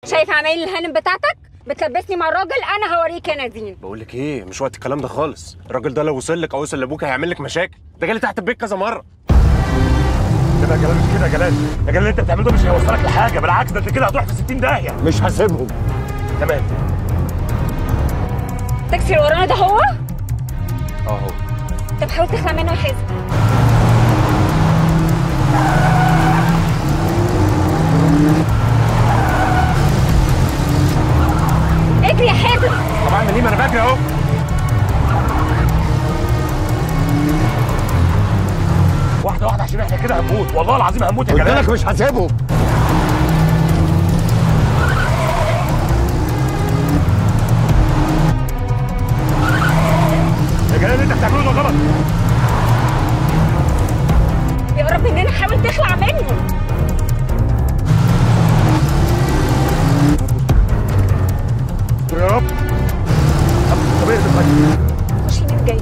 شايف عمايل الهانم بتاعتك بتلبسني مع الراجل انا هوريك يا نادين بقول لك ايه مش وقت الكلام ده خالص الراجل ده لو وصل لك او وصل لابوك هيعمل لك مشاكل ده جالي تحت البيت كذا مره كده يا جلال مش كده يا جلال يا جلال اللي انت بتعمله ده مش هيوصلك لحاجه بالعكس ده انت كده هتروح في 60 داهيه مش هسيبهم تمام التاكسي اللي ورانا ده هو اه هو طب حاول تخلع منه يا حازم اجري يا حازم طب اعمل ايه ما انا بجري اهو واحده واحده عشان احنا كده هنموت والله العظيم هنموت يا قلت جلال لك مش هسيبهم يا جلال اللي انت بتعمله ده غلط يا رب اننا حاول تخلع منه يا رب طب طب ايه ده خش يمين جاي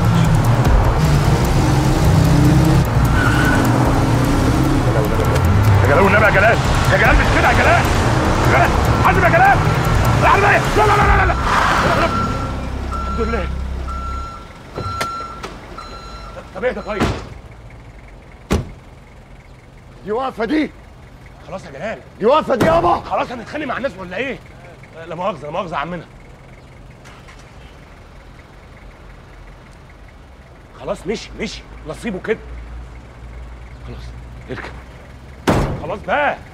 يا جلال والنبي يا جلال يا جلال مش كده يا جلال يا جلال حاسب يا جلال العربية لا لا لا لا لا الحمد لله طب اهدى طيب دي واقفه دي خلاص يا جلال دي واقفه دي يابا خلاص هنتخانق مع الناس ولا ايه؟ لا مؤاخذة لا مؤاخذة يا عمنا خلاص مشي مشي نصيبه كده خلاص اركب خلاص بقى